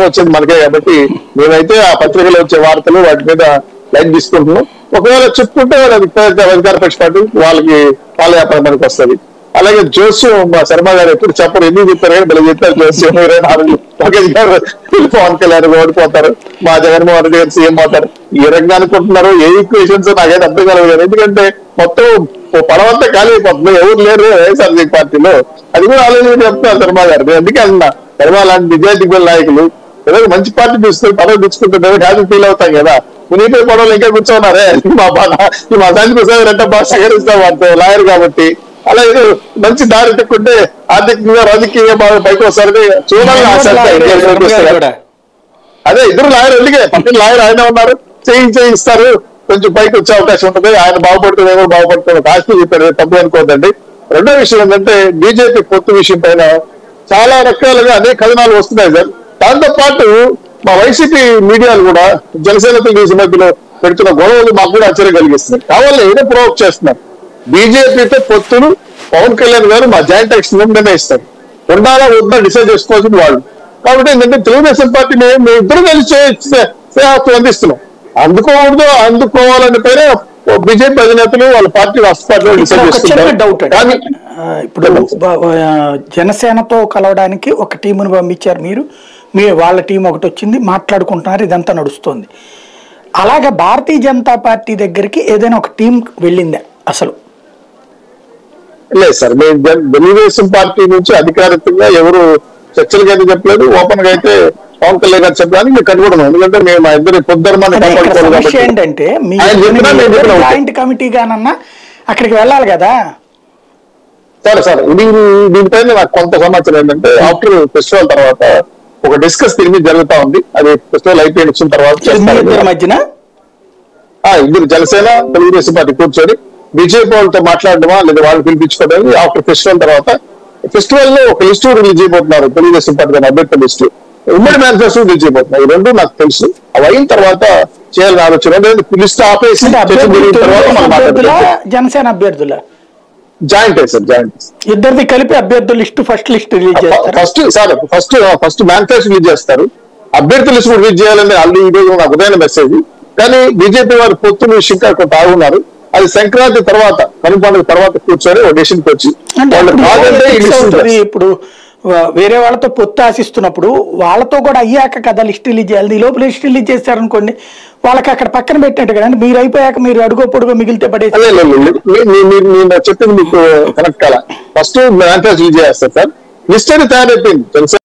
నష్టం వచ్చేది మనకే కాబట్టి మేమైతే ఆ పత్రికలో వచ్చే వార్తలు వాటి మీద లైట్ తీసుకుంటున్నాం ఒకవేళ చెప్పుకుంటే అది అధికార పక్ష పార్టీ వాళ్ళకి వాళ్ళ వ్యాపారం మనకి వస్తుంది అలాగే జోస్యం మా శర్మ గారు ఎప్పుడు చెప్పరు ఎందుకు చెప్పారు కానీ మళ్ళీ చెప్పారు జోస్యం ఇరవై నాలుగు లోకేష్ గారు పవన్ కళ్యాణ్ ఓడిపోతారు మా జగన్మోహన్ రెడ్డి గారు సీఎం అవుతారు ఏ రకంగా అనుకుంటున్నారు ఏ ఈక్వేషన్స్ నాకైతే అర్థం కలగదు ఎందుకంటే మొత్తం ఓ పడవంతా ఖాళీ అయిపోతుంది ఎవరు లేరు వైఎస్ఆర్సీ పార్టీలో అది కూడా ఆలోచన చెప్తున్నారు శర్మ గారు నేను అందుకే అన్నా శర్మ లాంటి నిజాయితీ గల నాయకులు ఏదో మంచి పార్టీ తీసుకొని పదవి తెచ్చుకుంటే హ్యాపీ ఫీల్ అవుతాం కదా మునిపై పడవలు ఇంకా కూర్చోన్నారే మా బాధ ఈ మా శాంతి ప్రసాద్ రెడ్డి బాగా సహకరిస్తాం వాటితో లాయర్ కాబట్టి అలా ఏదో మంచి దారి తిక్కుంటే ఆర్థికంగా రాజకీయంగా బాగా పైకి వస్తారని చూడాలని ఆశ శర్మ గారు కూడా అదే ఇద్దరు లాయర్ ఎందుకే పక్కన లాయర్ ఆయన ఉన్నారు చేయించి చేయిస్తారు కొంచెం పైకి వచ్చే అవకాశం ఉంటుంది ఆయన బాగుపడుతుంది ఎవరు బాగుపడుతుంది కాస్త చెప్పారు తప్పు అనుకోవద్దండి రెండో విషయం ఏంటంటే బీజేపీ పొత్తు విషయం పైన చాలా రకాలుగా అనేక కథనాలు వస్తున్నాయి సార్ దాంతో పాటు మా వైసీపీ మీడియాలు కూడా జనసేన తెలుగుదేశం మధ్యలో పెడుతున్న గొడవలు మాకు కూడా ఆశ్చర్యం కలిగిస్తుంది కావాలి ఏదో ప్రొవోక్ చేస్తున్నారు బీజేపీతో పొత్తులు పవన్ కళ్యాణ్ గారు మా జాయింట్ యాక్షన్ నిర్ణయిస్తారు ఉండాలా వద్దా డిసైడ్ చేసుకోవాల్సింది వాళ్ళు కాబట్టి ఏంటంటే తెలుగుదేశం పార్టీ మేము మేము ఇద్దరు కలిసి చే- సేవకు అందిస్తున్నాం అందుకోకూడదు అందుకోవాలని పైన బీజేపీ అధినేతలు వాళ్ళ పార్టీ రాష్ట్ర పార్టీలో ఇక్కడ డిసైడ్ ఒక చిన్న డౌట్ చేసుకుంటారు కానీ అండి ఆ, ఇప్పుడు బ- ఆ, జనసేనతో కలవడానికి ఒక టీమును పంపించారు మీరు మీ వాళ్ళ టీం ఒకటి వచ్చింది మాట్లాడుకుంటున్నారు ఇదంతా నడుస్తుంది అలాగే భారతీయ జనతా పార్టీ దగ్గరికి ఏదైనా ఒక టీం వెళ్ళిందా అసలు లేదు సార్ మేము జన- తెలుగుదేశం పార్టీ నుంచి అధికారికంగా ఎవరు చర్చలకు అయితే చెప్పలేదు ఓపెన్ గా అయితే పవన్ కళ్యాణ్ గారు చెప్పడానికి మేము కట్టుకుంటున్నాం ఎందుకంటే మేము మా ఇద్దరి పొద్దుర్మాన్ని అదే ఇక్కడ కాపాడుకోవాలి సమస్య కాబట్టి ఏంటంటే మీ ఆయన చెప్పినా మేము చెప్పినా ఒకటే. జాయింట్ కమిటీ గానన్నా అక్కడికి వెళ్ళాలి కదా సరే సార్ ఇది దీనిపైన నాకు కొంత సమాచారం ఏంటంటే ఆఫ్టర్ ఫెస్టివల్ తర్వాత ఒక డిస్కస్ దీని మీద జరుగుతా ఉంది అది ఫెస్టివల్ అయిపోయిన వచ్చిన తర్వాత మీ ఇద్దరి చేస్తారు. మధ్యన ఆ, ఇద్దరు జనసేన తెలుగుదేశం పార్టీ కూర్చొని బీజేపీ వాళ్ళతో మాట్లాడడమా లేదా వాళ్ళు పిలిపించుకోవడం ఆఫ్టర్ ఫెస్టివల్ తర్వాత ఫెస్టివల్ లో ఒక లిస్టు రిలీజ్ చేయబోతున్నారు తెలుగుదేశం పార్టీ దాని అభ్యర్థుల లిస్టు ఉమ్మడి మేనిఫెస్టో రిలీజ్ చేయబోతున్నారు ఈ రెండు నాకు తెలుసు అవి అయిన తర్వాత చేయాలని ఆలోచన లిస్ట్ ఆపేసి అంటే చర్చ అభ్యర్థులు జరిగిన తర్వాత తెలుగుదేశం మనం అభ్యర్థుల మాట్లాడుకుందాం జనసేన అభ్యర్థుల జాయింట్ సార్ జాయింట్ ఇద్దరిది కలిపి అభ్యర్థుల లిస్ట్ ఫస్ట్ లిస్ట్ రిలీజ్ చేస్తారు first sir first first manifesto release చేస్తారు అభ్యర్థుల లిస్ట్ కూడా రిలీజ్ చేయాలని ఆల్రెడీ ఈ రోజు నాకు ఉదయం మెసేజ్ కానీ బీజేపీ వారు పొత్తులు విషయం ఇంకా కొంత ఆగున్నారు అది సంక్రాంతి తర్వాత కనుమ పండుగ తర్వాత కూర్చొని ఒక డెసిషన్కి వచ్చి అంటే వాళ్ళు అప్పుడు కాదంటే ఈ fix లిస్ట్ అవుతుంది. ఉంటుంది. ఇప్పుడు ఆ, వేరే వాళ్ళతో పొత్తు ఆశిస్తున్నప్పుడు వాళ్ళతో కూడా అయ్యాక కదా లిస్ట్ రిలీజ్ చేయాలి ఈ లోపల లిస్ట్ రిలీజ్ చేస్తారనుకోండి వాళ్ళకి అక్కడ పక్కన పెట్టినట్టు కదా అంటే మీరు అయిపోయాక మీరు అడుగో పొడుగో మిగిలితే పడేసి అదే లేదు, లేదు, లేదు. మీ- మీ- మీరు నేను చెప్పింది మీకు కనెక్ట్ కాల ఫస్ట్ మేనిఫెస్టో రిలీజ్ చేస్తారు సార్ లిస్ట్ అనేది తయారైపోయింది